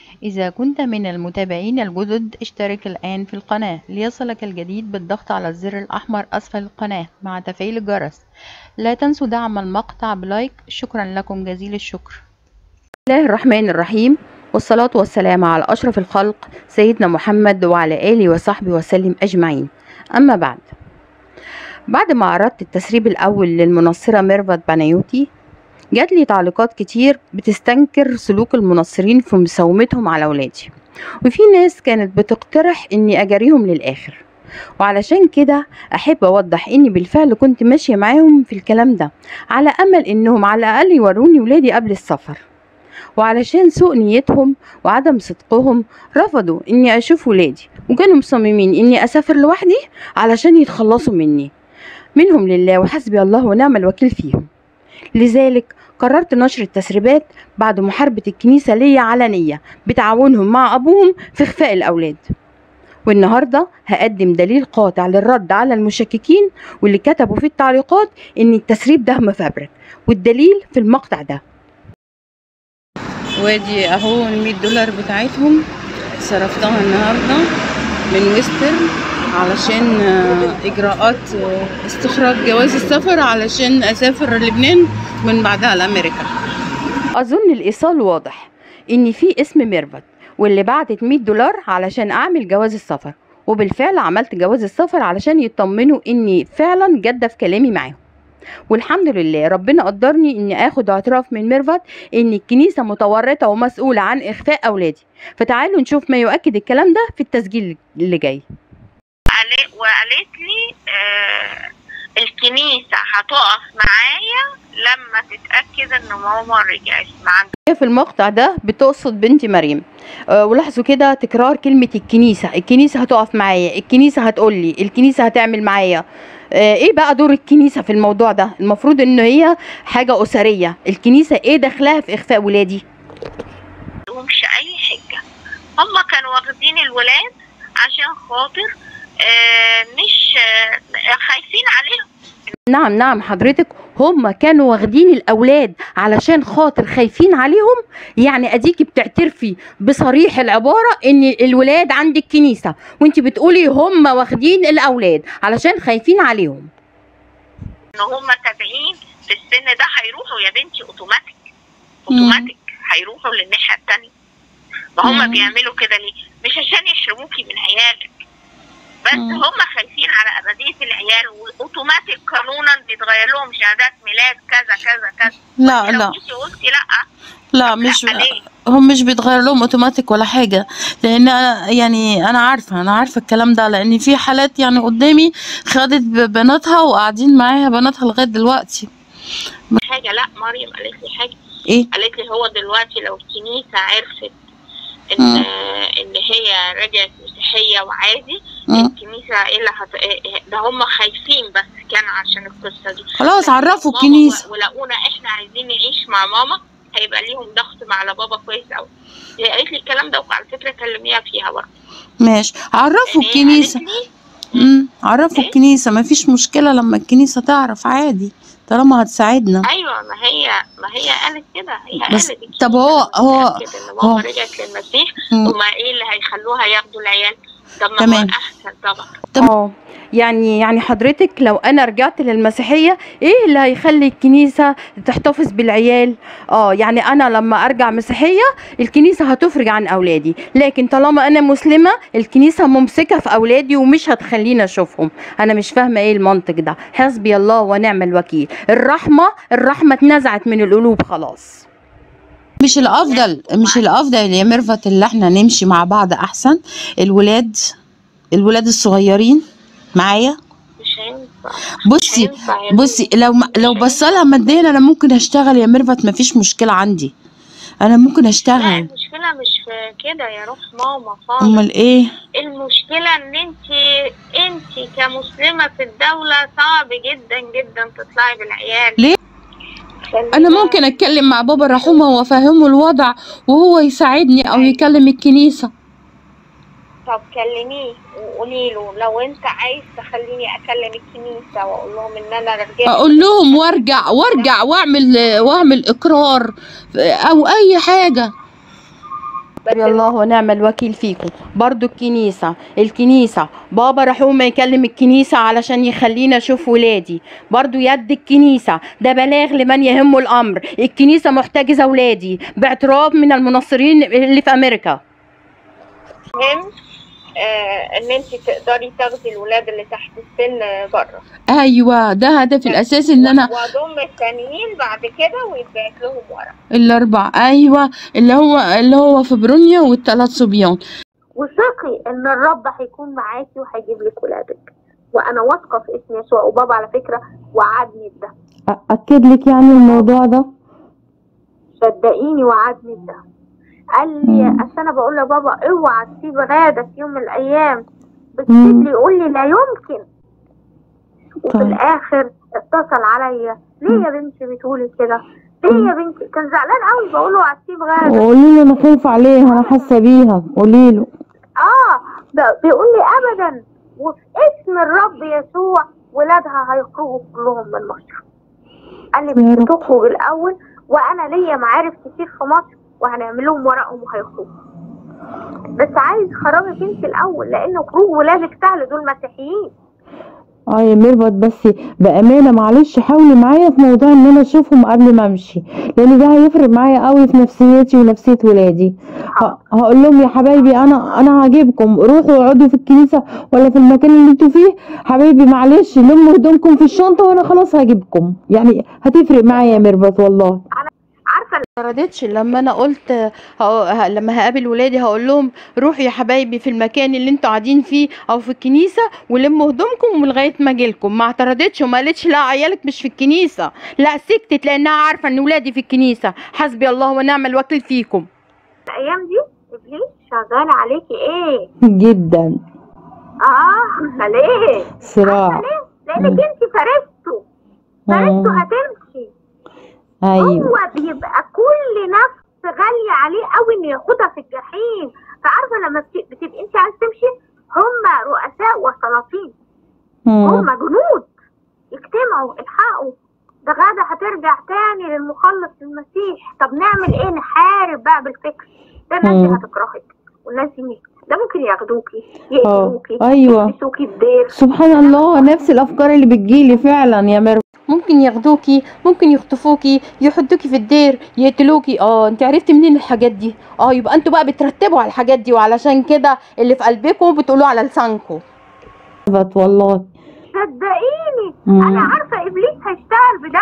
إذا كنت من المتابعين الجدد اشترك الآن في القناة ليصلك الجديد بالضغط على الزر الأحمر أسفل القناة مع تفعيل الجرس لا تنسوا دعم المقطع بلايك شكرا لكم جزيل الشكر بسم الله الرحمن الرحيم والصلاة والسلام على أشرف الخلق سيدنا محمد وعلى آله وصحبه وسلم أجمعين أما بعد بعد ما عرضت التسريب الأول للمنصرة ميرفت بنايوتي جات لي تعليقات كتير بتستنكر سلوك المنصرين في مساومتهم على ولادي وفي ناس كانت بتقترح اني اجاريهم للاخر وعلشان كده احب اوضح اني بالفعل كنت ماشيه معاهم في الكلام ده على امل انهم على الاقل يوروني ولادي قبل السفر وعلشان سوء نيتهم وعدم صدقهم رفضوا اني اشوف ولادي وكانوا مصممين اني اسافر لوحدي علشان يتخلصوا مني منهم لله وحسبي الله ونعم الوكيل فيهم لذلك قررت نشر التسريبات بعد محاربة الكنيسة ليا علنية بتعاونهم مع أبوهم في إخفاء الأولاد والنهاردة هقدم دليل قاطع للرد على المشككين واللي كتبوا في التعليقات إن التسريب ده مفبرك والدليل في المقطع ده وادي اهو ال 100 دولار بتاعتهم صرفتها النهارده من ويسترن علشان آه، اجراءات آه، استخراج جواز السفر علشان اسافر لبنان ومن بعدها لامريكا أظن الإيصال واضح إن في اسم ميرفت واللي بعتت 100 دولار علشان أعمل جواز السفر وبالفعل عملت جواز السفر علشان يطمنوا إني فعلا جادة في كلامي معاهم والحمد لله ربنا قدرني إني آخد اعتراف من ميرفت إن الكنيسة متورطة ومسؤولة عن إخفاء أولادي فتعالوا نشوف ما يؤكد الكلام ده في التسجيل اللي جاي قال- وقالت لي آه الكنيسة هتقف معايا لما تتأكد ان ماما رجعت مع هي في المقطع ده بتقصد بنتي مريم أه ولاحظوا كده تكرار كلمة الكنيسة الكنيسة هتقف معايا الكنيسة هتقولي الكنيسة هتعمل معايا أه ايه بقى دور الكنيسة في الموضوع ده المفروض ان هي حاجة أسرية الكنيسة ايه دخلها في إخفاء ولادي لهمش اي حجة هما كانوا واخدين الولاد عشان خاطر آه مش آه خايفين عليهم نعم نعم حضرتك هم كانوا واخدين الأولاد علشان خاطر خايفين عليهم يعني أديكي بتعترفي بصريح العبارة إن الولاد عند الكنيسة وانت بتقولي هم واخدين الأولاد علشان خايفين عليهم ان هما تابعين في السن ده هيروحوا يا بنتي اوتوماتيك اوتوماتيك هيروحوا للناحية التانية ما هما مم. بيعملوا كده ليه مش عشان يحرموكي من عيالك بس مم. هما خايفين على أبدية العيال واوتوماتيك قانونا بيتغير لهم شهادات ميلاد كذا كذا كذا لا لو لا انت قلتي لا لا مش لا ليه؟ هم مش بيتغير لهم اوتوماتيك ولا حاجه لان أنا يعني انا عارفه انا عارفه الكلام ده لان في حالات يعني قدامي خدت ب- بناتها وقاعدين معاها بناتها لغايه دلوقتي حاجة لا مريم قالت لي حاجة ايه قالت لي هو دلوقتي لو الكنيسة عرفت ان مم. ان هي رجعت مسيحية وعادي مم. الكنيسة ايه اللي هت... إيه- ده هم خايفين بس كان عشان القصة دي خلاص عرفوا ماما الكنيسه و- ولقونا احنا عايزين نعيش مع ماما هيبقى ليهم ضغط على بابا كويس قوي هي قالت لي الكلام ده وعلى فكرة كلميها فيها برضه ماشي عرفوا يعني هي الكنيسه قالت لي امم عرفوا إيه؟ الكنيسه مفيش مشكله لما الكنيسه تعرف عادي طالما هتساعدنا ايوه ما هي ما هي قالت كده هي بس قالت طب هو- هو- كده ان هو- ماما رجعت للمسيح مم. هما ايه اللي هيخلوها ياخدوا العيال طب ما هو تمام. احسن طبعا اه يعني يعني حضرتك لو انا رجعت للمسيحيه ايه اللي هيخلي الكنيسه تحتفظ بالعيال اه يعني انا لما ارجع مسيحيه الكنيسه هتفرج عن اولادي لكن طالما انا مسلمه الكنيسه ممسكه في اولادي ومش هتخليني اشوفهم انا مش فاهمه ايه المنطق ده حسبي الله ونعم الوكيل الرحمه الرحمه اتنزعت من القلوب خلاص مش الافضل مش الافضل يا ميرفت اللي احنا نمشي مع بعض احسن الولاد الولاد الصغيرين معايا مش هينفع بصي هينفع يا بصي لو ما لو بصلها ماديا انا ممكن اشتغل يا ميرفت مفيش مشكله عندي انا ممكن لا اشتغل المشكلة مش في كده يا روح ماما خالص امال ايه المشكلة ان انت انت كمسلمة في الدولة صعب جدا جدا تطلعي بالعيال ليه؟ خلينا- انا ممكن اتكلم مع بابا الرحومه وافهمه الوضع وهو يساعدني او يكلم الكنيسه طب كلميه وقولي له لو انت عايز تخليني اكلم الكنيسة واقول لهم ان انا رجعت اقول لهم وارجع وارجع واعمل واعمل اقرار او اي حاجه حسبي الله ونعم الوكيل فيكم برضو الكنيسة الكنيسة بابا رحوم يكلم الكنيسة علشان يخلينا اشوف ولادي برضو يد الكنيسة ده بلاغ لمن يهمه الامر الكنيسة محتجزة ولادي باعتراف من المنصرين اللي في امريكا مهم آه ان انت تقدري تاخدي الولاد اللي تحت السن بره ايوه ده هدف الاساسي ان انا واضم التانيين بعد كده ويتبعت لهم ورا الاربع ايوه اللي هو اللي هو في برونيا والثلاث صبيان وثقي ان الرب هيكون معاكي وهيجيب لك ولادك وانا واثقه في اسم يسوع وبابا على فكره وعدني بده اكد لك يعني الموضوع ده صدقيني وعدني بده قال لي اصل انا بقول لبابا اوعى تسيب غاده في يوم من الايام بتسيب لي يقول لي لا يمكن وفي طيب. الاخر اتصل عليا ليه يا بنتي بتقولي كده ليه يا بنتي كان زعلان قوي بقول له اوعى تسيب غاده قولي له انا خايفة عليها انا حاسة بيها قولي له اه ب- بيقول لي ابدا وفي اسم الرب يسوع ولادها هيخرجوا كلهم من مصر قال لي يا بس رب. تخرج الاول وانا ليا معارف كتير في مصر وهنعمل لهم ورقهم وهيخرجوا بس عايز خرجك انت الاول لان خروج ولادك سهل دول مسيحيين اه يا ميرفت بس بامانه معلش حاولي معايا في موضوع ان انا اشوفهم قبل ما امشي لان ده هيفرق معايا قوي في نفسيتي ونفسيه ولادي ه- هقول لهم يا حبايبي انا انا هجيبكم روحوا اقعدوا في الكنيسه ولا في المكان اللي انتوا فيه حبايبي معلش لموا هدومكم في الشنطه وانا خلاص هجيبكم يعني هتفرق معايا يا ميرفت والله عارفه ما ردتش لما انا قلت ه- ه- لما هقابل ولادي هقول لهم روحوا يا حبايبي في المكان اللي انتوا قاعدين فيه او في الكنيسه ولموا هدومكم ولغايه ما اجيلكم ما اعترضتش وما قالتش لا عيالك مش في الكنيسه لا سكتت لانها عارفه ان ولادي في الكنيسه حسبي الله ونعم الوكيل فيكم الايام دي ابليس شغال عليكي ايه جدا اه ليه صراع ليه لانك انت فرسته فرسته هتمشي ايوه هو بيبقى كل نفس غالية عليه قوي انه ياخدها في الجحيم فعارفة لما بت- بتبقي انت عايز تمشي هم رؤساء وسلاطين هم جنود يجتمعوا الحقوا ده غدا هترجع تاني للمخلص المسيح طب نعمل ايه نحارب بقى بالفكر ده الناس دي مم. هتكرهك والناس دي ده ممكن ياخدوكي يقتلوكي ايوه يلبسوكي بدير سبحان الله نفس الافكار اللي بتجيلي فعلا يا ميرفت ممكن ياخدوكي ممكن يخطفوكي يحطوكي في الدير يقتلوكي اه انت عرفتي منين الحاجات دي اه يبقى انتوا بقى بترتبوا على الحاجات دي وعلشان كده اللي في قلبكم بتقولوه على لسانكم والله صدقيني مم. انا عارفه ابليس هيشتغل بده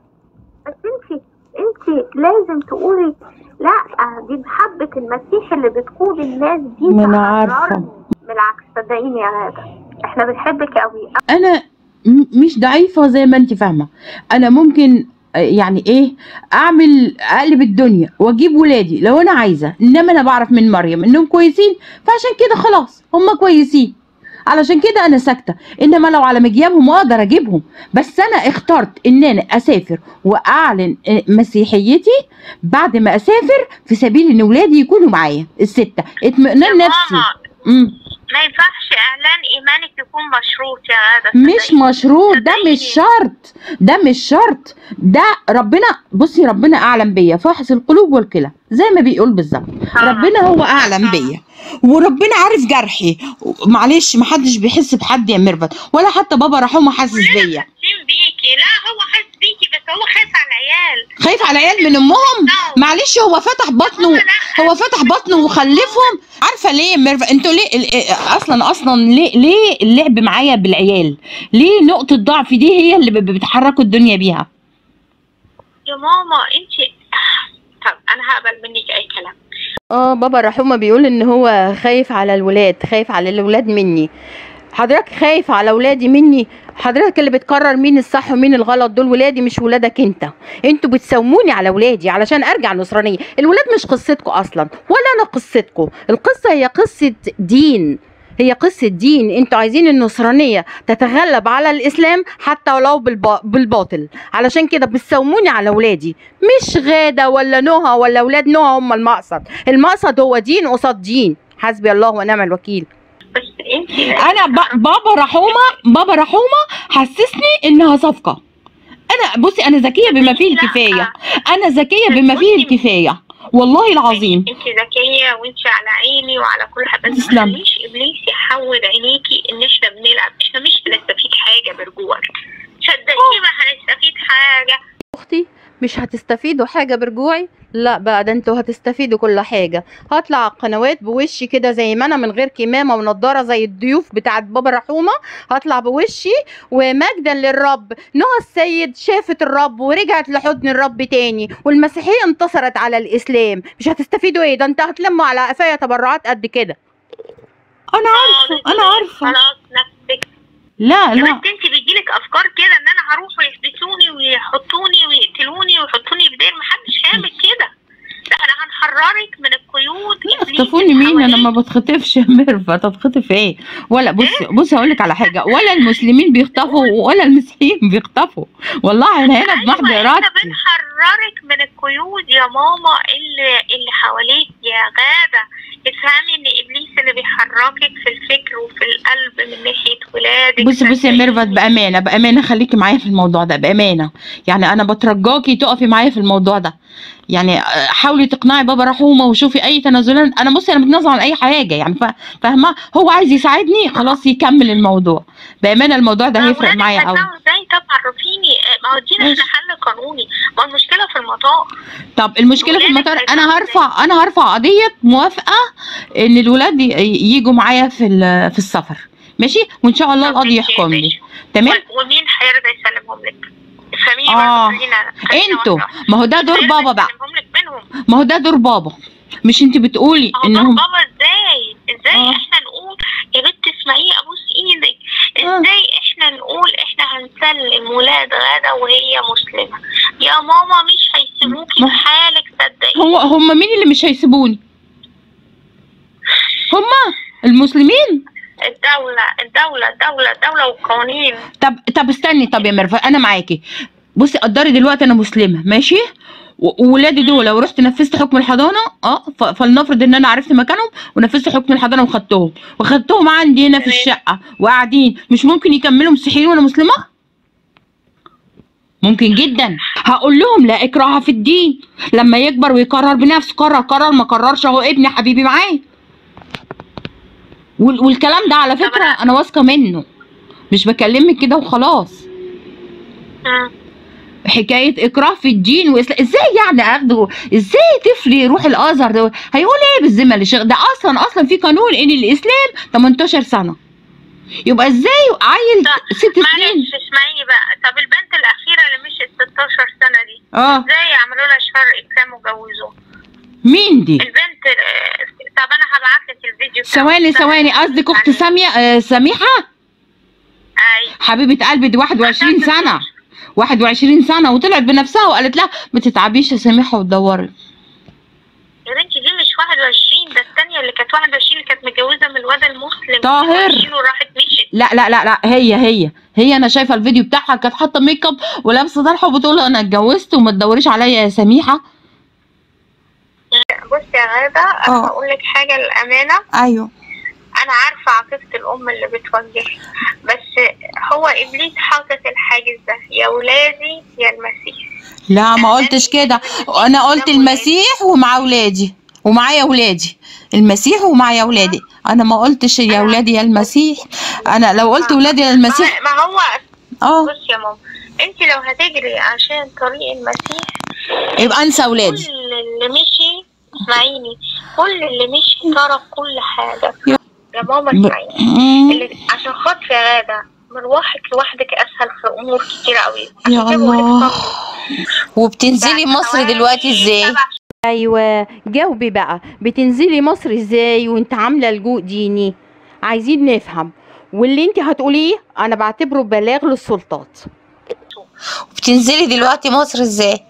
بس انت انت لازم تقولي لا دي محبه المسيح اللي بتقود الناس دي ما أنا تحررني. عارفة. بالعكس صدقيني يا غاده احنا بنحبك قوي انا م- مش ضعيفه زي ما انت فاهمه انا ممكن آه، يعني ايه اعمل اقلب الدنيا واجيب ولادي لو انا عايزه انما انا بعرف من مريم انهم كويسين فعشان كده خلاص هم كويسين علشان كده انا ساكته انما لو على مجيابهم اقدر اجيبهم بس انا اخترت ان انا اسافر واعلن آه، مسيحيتي بعد ما اسافر في سبيل ان ولادي يكونوا معايا السته اطمئنان نفسي امم ما ينفعش اعلان ايمانك يكون مشروط يا غاده مش صدقيني. مشروط ده صدقيني. مش شرط ده مش شرط ده ربنا بصي ربنا اعلم بيا فاحص القلوب والكلى زي ما بيقول بالظبط ربنا هو اعلم بيا وربنا عارف جرحي معلش محدش بيحس بحد يا ميرفت ولا حتى بابا رحومه حاسس بيا حاسين بيكي لا هو حاسس بيكي بس هو خايف على العيال خايف على العيال من امهم معلش هو فتح بطنه هو فتح بطنه وخلفهم عارفه ليه يا ميرفت انتوا ليه ال- ال- اصلا اصلا ليه ليه اللعب معايا بالعيال ليه نقطه ضعف دي هي اللي ب- بتحركوا الدنيا بيها يا ماما انت طب انا هقبل منك اي كلام اه بابا رحومه بيقول ان هو خايف على الولاد خايف على الولاد مني حضرتك خايف على ولادي مني حضرتك اللي بتقرر مين الصح ومين الغلط دول ولادي مش ولادك انت انتوا بتساوموني على ولادي علشان ارجع نصرانيه الولاد مش قصتكم اصلا ولا انا قصتكم القصه هي قصه دين هي قصة دين انتوا عايزين النصرانية تتغلب على الاسلام حتى ولو بالبا- بالباطل علشان كده بتساوموني على ولادي مش غادة ولا نهى ولا ولاد نهى هم المقصد المقصد هو دين قصاد دين حسبي الله ونعم الوكيل بس انت انا ب- بابا رحومه بابا رحومه حسسني انها صفقه انا بصي انا ذكيه بما فيه الكفايه انا ذكيه بما فيه الكفايه والله العظيم انت ذكيه وانت على عيني وعلى كل حاجه بس ما تسلم. تخليش ابليس يحول عينيكي ان احنا بنلعب احنا مش هنستفيد حاجه برجوعك صدقيني ما هنستفيد حاجه اختي مش هتستفيدوا حاجه برجوعي لا بقى ده انتوا هتستفيدوا كل حاجه هطلع على القنوات بوشي كده زي ما انا من غير كمامه ونضاره زي الضيوف بتاعت بابا رحومه هطلع بوشي ومجدا للرب نهى السيد شافت الرب ورجعت لحضن الرب تاني والمسيحيه انتصرت على الاسلام مش هتستفيدوا ايه ده انت هتلموا على قفايا تبرعات قد كده انا عارفه انا عارفه خلاص نفسك لا بس لا انت بيجيلك افكار كده ان انا هروح ويحبسوني ويحطوني ويقتلوني ويحطوني في دير محدش هيعمل كده لا انا هنحررك من القيود إبليس اخطفوني مين انا حواليك. ما بتخطفش يا ميرفت اتخطف ايه ولا بص بص هقول لك على حاجه ولا المسلمين بيخطفوا ولا المسيحيين بيخطفوا والله انا هنا بمحض ايوه احنا ارادتي بنحررك من القيود يا ماما اللي اللي حواليك يا غاده افهمي ان ابليس اللي بيحركك في الفكر وفي القلب من ناحيه ولادك بصي بصي يا ميرفت صدقيني. بامانه بامانه خليكي معايا في الموضوع ده بامانه يعني انا بترجاكي تقفي معايا في الموضوع ده يعني آه، حاولي تقنعي بابا رحومه وشوفي اي تنازلات انا بصي انا بتنازل عن اي حاجه يعني فا- فاهمه هو عايز يساعدني خلاص يكمل الموضوع بامانه الموضوع ده ما هيفرق ولادك معايا قوي هيطلعوا ازاي طب عرفيني آه، ما هو ادينا ماشي. احنا حل قانوني ما هو المشكله في المطار طب المشكله في ولادك المطار هيطلعوا انا هرفع انا هرفع قضيه موافقه ان الولاد ي- يجوا معايا في ال- في السفر ماشي وان شاء الله طب القاضي ماشي، يحكم لي ماشي. تمام و- ومين هيرضى يسلمهم لك؟ افهميني آه. برضه خلينا خلينا انتوا واحدة. ما هو ده دور هيرضى بابا بقى يسلمهم لك منهم ما هو ده دور بابا مش انت بتقولي ما هو دور انهم بابا ازاي؟ ازاي آه. احنا نقول يا بنت اسمعيه ابوس ايدك آه. ازاي احنا نقول احنا هنسلم ولاد غدا وهي مسلمه يا ماما مش هيسيبوكي ما- في حالك صدقيني هو هم مين اللي مش هيسيبوني هم المسلمين الدولة الدولة الدولة الدولة والقوانين طب طب استني طب يا ميرفت انا معاكي بصي قدري دلوقتي انا مسلمه ماشي و- وولادي دول لو رحت نفذت حكم الحضانه اه ف- فلنفرض ان انا عرفت مكانهم ونفذت حكم الحضانه وخدتهم وخدتهم عندي هنا في تمام. الشقه وقاعدين مش ممكن يكملوا مسيحيين وانا مسلمه ممكن جدا هقول لهم لا اكراه في الدين لما يكبر ويقرر بنفسه قرر قرر ما قررش اهو ابني حبيبي معايا وال- والكلام ده على طب فكره أنا- انا واثقه منه مش بكلمك كده وخلاص مم. حكايه اكراه في الدين وإسلام ازاي يعني اخده ازاي طفل يروح الازهر ده هيقول ايه بالذمه للشيخ ده اصلا اصلا في قانون ان الاسلام 18 سنه يبقى ازاي عيل طب ست سنين معلش اسمعيني بقى طب البنت الأخيرة اللي مشيت 16 سنة دي اه ازاي يعملوا لها شهر إكرام وجوزوها مين دي البنت آه، طب أنا هبعت لك الفيديو بتاع ثواني البنت. ثواني قصدك اخت ساميه آه سميحه أي حبيبه قلبي دي 21 سنه 21 سنه وطلعت بنفسها وقالت لها ما تتعبيش يا سميحه وتدوري يا بنتي دي مش 21 ده الثانية اللي كانت 21 اللي كانت متجوزة من الواد المسلم طاهر. 22 وراحت مشيت لا لا لا لا هي هي هي انا شايفه الفيديو بتاعها كانت حاطه ميك اب ولابسه طرحه وبتقول له انا اتجوزت وما تدوريش عليا يا سميحه بصي يا غادة أنا آه. هقول لك حاجة للأمانة ايوه أنا عارفة عاطفة الأم اللي بتوجه بس هو إبليس حاطط الحاجز ده يا ولادي يا المسيح لا ما قلتش كده انا قلت المسيح ومع ولادي ومعايا ولادي المسيح ومعايا ولادي انا ما قلتش يا ولادي يا المسيح انا لو قلت ولادي يا المسيح ما ما هو اه بصي يا ماما انت لو هتجري عشان طريق المسيح يبقى انسى ولادي كل اللي مشي اسمعيني كل اللي مشي ترك كل حاجة يا- يا ماما ب- اسمعيني مم. اللي عشان خاطر يا غادة مروحك لوحدك اسهل في امور كتير قوي يا عشان كده بقولك الله صبري. وبتنزلي بعد مصر دلوقتي حوالي ازاي سبع ايوه جاوبي بقى بتنزلي مصر ازاي وانت عامله لجوء ديني عايزين نفهم واللي انت هتقوليه انا بعتبره بلاغ للسلطات بتنزلي دلوقتي مصر ازاي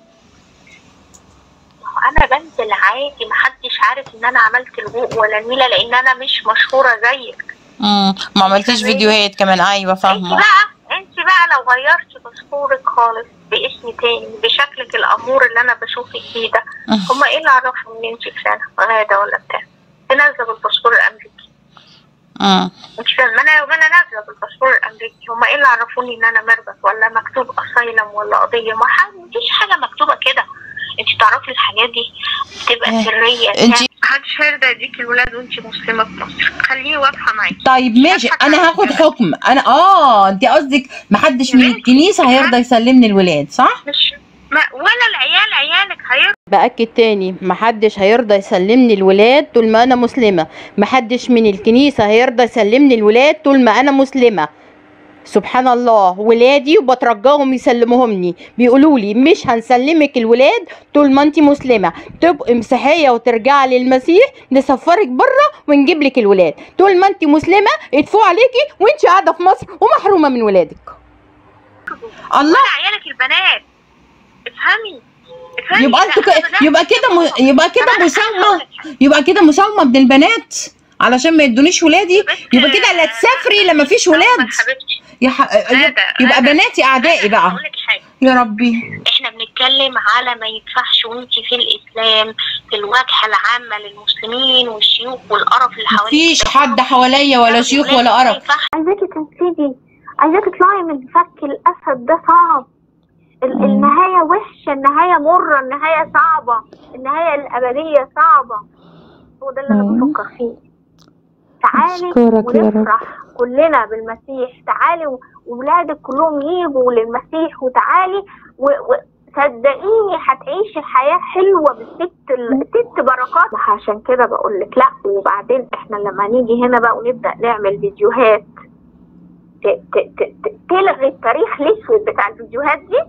انا بنزل عادي محدش عارف ان انا عملت لجوء ولا نيله لان انا مش مشهوره زيك امم ما عملتيش فيديوهات كمان ايوه انت فاهمه بقى انت بقى لو غيرتي باسبورك خالص باسم تاني بشكلك الامور اللي انا بشوفك فيه ده هما ايه اللي عرفهم ان انت فلانه غاده ولا بتاع تنزل بالباسبور الامريكي امم انت فاهمه انا يوم انا نازله بالباسبور الامريكي هما ايه اللي عرفوني ان انا مربط ولا مكتوب اسايلم ولا قضيه ما ح- مفيش حاجه مكتوبه كده انت تعرفي الحاجات دي بتبقى إيه. سريه انت محدش هيرضى يديك الولاد وانت مسلمه في مصر خليه واضحه معاكي طيب ماشي انا هاخد حكم انا اه انت قصدك محدش من الكنيسه هيرضى يسلمني الولاد صح مش ما ولا العيال عيالك هيرضى بأكد تاني محدش هيرضى يسلمني الولاد طول ما أنا مسلمة محدش من الكنيسة هيرضى يسلمني الولاد طول ما أنا مسلمة سبحان الله ولادي وبترجاهم يسلموهمني بيقولوا لي مش هنسلمك الولاد طول ما انت مسلمه تبقي مسيحيه وترجعي للمسيح نسفرك بره ونجيب لك الولاد طول ما انت مسلمه يدفعوا عليكي وانت قاعده في مصر ومحرومه من ولادك الله ولا عيالك البنات افهمي افهمي يبقى انتوا لا، ك- أنا بدأت يبقى كده م... يبقى كده أنا مساومه هقولك حاجة. يبقى كده مساومه من البنات علشان ما يدونيش ولادي بس- يبقى كده لا تسافري لما فيش ولاد حبيبتي يا ح... يبقى, غادة، يبقى غادة. بناتي اعدائي بقى هقول لك حاجه يا ربي احنا بنتكلم على ما يدفعش وانت في الاسلام في الواجهه العامه للمسلمين والشيوخ والقرف اللي حواليك مفيش حد حواليا ولا شيوخ ولا قرف عايزاكي تنسيدي عايزاكي تطلعي من فك الاسد ده صعب ال- النهاية وحشة النهاية مرة النهاية صعبة النهاية الأبدية صعبة هو ده اللي أنا مم. بفكر فيه تعالي أشكرك يا رب. ونفرح كلنا بالمسيح تعالي و- وولادك كلهم يجوا للمسيح وتعالي و- وصدقيني هتعيشي حياة حلوة بالست ال- ست بركات ما عشان كده بقول لك لا وبعدين احنا لما نيجي هنا بقى ونبدأ نعمل فيديوهات ت- ت- ت- ت- تلغي التاريخ الاسود بتاع الفيديوهات دي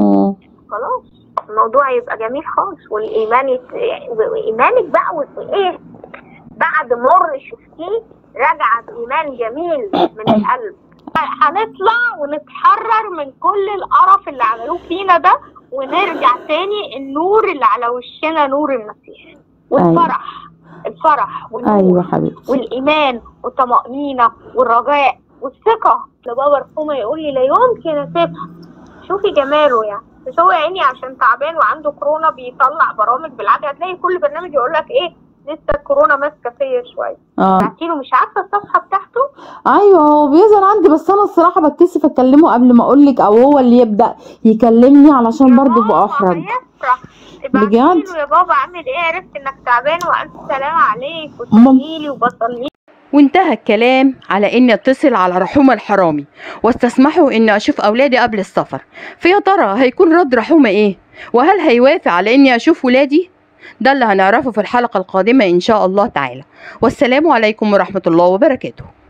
خلاص الموضوع يبقى جميل خالص والايمان يت... وايمانك بقى وايه بعد مر شفتيه راجعه بايمان جميل من القلب هنطلع ونتحرر من كل القرف اللي عملوه فينا ده ونرجع تاني النور اللي على وشنا نور المسيح والفرح الفرح والنور أيوة حبيبتي والايمان والطمانينه والرجاء والثقه لبابا رحومه يقول لي لا يمكن اسيبها شوفي جماله يعني بس هو يا عيني عشان تعبان وعنده كورونا بيطلع برامج بالعافيه هتلاقي كل برنامج يقول لك ايه لسه الكورونا ماسكه فيا شويه اه بعتيله مش عارفه الصفحه بتاعته ايوه هو بيظهر عندي بس انا الصراحه بتكسف اكلمه قبل ما اقول لك او هو اللي يبدا يكلمني علشان يا برضه ماما بأحرج هيفرح بجد؟ ابعتيله يا بابا عامل ايه عرفت انك تعبان والف سلامه عليك مام. وتقولي وبصلي وانتهى الكلام على اني اتصل على رحومة الحرامي واستسمحوا اني اشوف اولادي قبل السفر فيا ترى هيكون رد رحومة ايه وهل هيوافق على اني اشوف ولادي ده اللي هنعرفه في الحلقة القادمة ان شاء الله تعالى والسلام عليكم ورحمة الله وبركاته